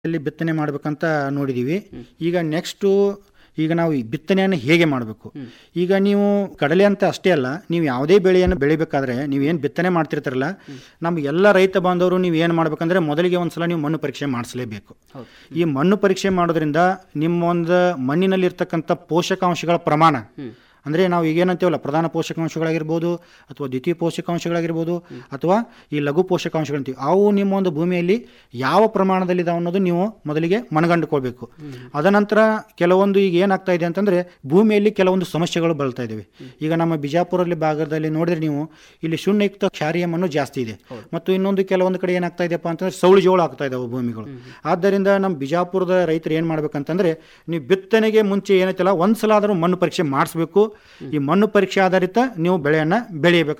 ಅಲ್ಲಿ ಬಿತ್ತನೆ ಮಾಡ್ಬೇಕಂತ ನೋಡಿದೀವಿ ಈಗ ನೆಕ್ಸ್ಟು ಈಗ ನಾವು ಈ ಬಿತ್ತನೆಯನ್ನು ಹೇಗೆ ಮಾಡಬೇಕು ಈಗ ನೀವು ಕಡಲೆ ಅಂತ ಅಷ್ಟೇ ಅಲ್ಲ ನೀವು ಯಾವುದೇ ಬೆಳೆಯನ್ನು ಬೆಳಿಬೇಕಾದ್ರೆ ನೀವು ಏನು ಬಿತ್ತನೆ ಮಾಡ್ತಿರ್ತಾರಲ್ಲ ನಮ್ಮ ಎಲ್ಲ ರೈತ ಬಾಂಧವರು ನೀವು ಏನು ಮಾಡ್ಬೇಕಂದ್ರೆ ಮೊದಲಿಗೆ ಒಂದ್ಸಲ ನೀವು ಮಣ್ಣು ಪರೀಕ್ಷೆ ಮಾಡಿಸಲೇಬೇಕು ಈ ಮಣ್ಣು ಪರೀಕ್ಷೆ ಮಾಡೋದ್ರಿಂದ ನಿಮ್ಮ ಒಂದು ಮಣ್ಣಿನಲ್ಲಿರ್ತಕ್ಕಂಥ ಪೋಷಕಾಂಶಗಳ ಪ್ರಮಾಣ ಅಂದರೆ ನಾವು ಈಗ ಏನಂತೀವಲ್ಲ ಪ್ರಧಾನ ಪೋಷಕಾಂಶಗಳಾಗಿರ್ಬೋದು ಅಥವಾ ದ್ವಿತೀಯ ಪೋಷಕಾಂಶಗಳಾಗಿರ್ಬೋದು ಅಥವಾ ಈ ಲಘು ಪೋಷಕಾಂಶಗಳಂತೀವಿ ಅವು ನಿಮ್ಮ ಒಂದು ಭೂಮಿಯಲ್ಲಿ ಯಾವ ಪ್ರಮಾಣದಲ್ಲಿದಾವೆ ಅನ್ನೋದು ನೀವು ಮೊದಲಿಗೆ ಮನಗಂಡುಕೊಳ್ಬೇಕು ಅದನಂತರ ಕೆಲವೊಂದು ಈಗ ಏನಾಗ್ತಾ ಇದೆ ಅಂತಂದರೆ ಭೂಮಿಯಲ್ಲಿ ಕೆಲವೊಂದು ಸಮಸ್ಯೆಗಳು ಬರ್ತಾ ಇದ್ದಾವೆ ಈಗ ನಮ್ಮ ಬಿಜಾಪುರಲ್ಲಿ ಭಾಗದಲ್ಲಿ ನೋಡಿದ್ರೆ ನೀವು ಇಲ್ಲಿ ಶೂನ್ಯಯುಕ್ತ ಕ್ಷಾರೀಯ ಮಣ್ಣು ಜಾಸ್ತಿ ಇದೆ ಮತ್ತು ಇನ್ನೊಂದು ಕೆಲವೊಂದು ಕಡೆ ಏನಾಗ್ತಾ ಇದೆಯಪ್ಪ ಅಂತಂದ್ರೆ ಸೌಳು ಜೋಳ ಆಗ್ತಾ ಇದಾವೆ ಭೂಮಿಗಳು ಆದ್ದರಿಂದ ನಮ್ಮ ಬಿಜಾಪುರದ ರೈತರು ಏನು ಮಾಡ್ಬೇಕಂತಂದ್ರೆ ನೀವು ಬಿತ್ತನೆಗೆ ಮುಂಚೆ ಏನೈತಲ್ಲ ಒಂದ್ಸಲ ಆದರೂ ಮಣ್ಣು ಪರೀಕ್ಷೆ ಮಾಡಿಸ್ಬೇಕು ಈ ಮಣ್ಣು ಪರೀಕ್ಷೆ ಆಧಾರಿತ ನೀವು ಬೆಳೆಯನ್ನು ಬೆಳೆಯಬೇಕು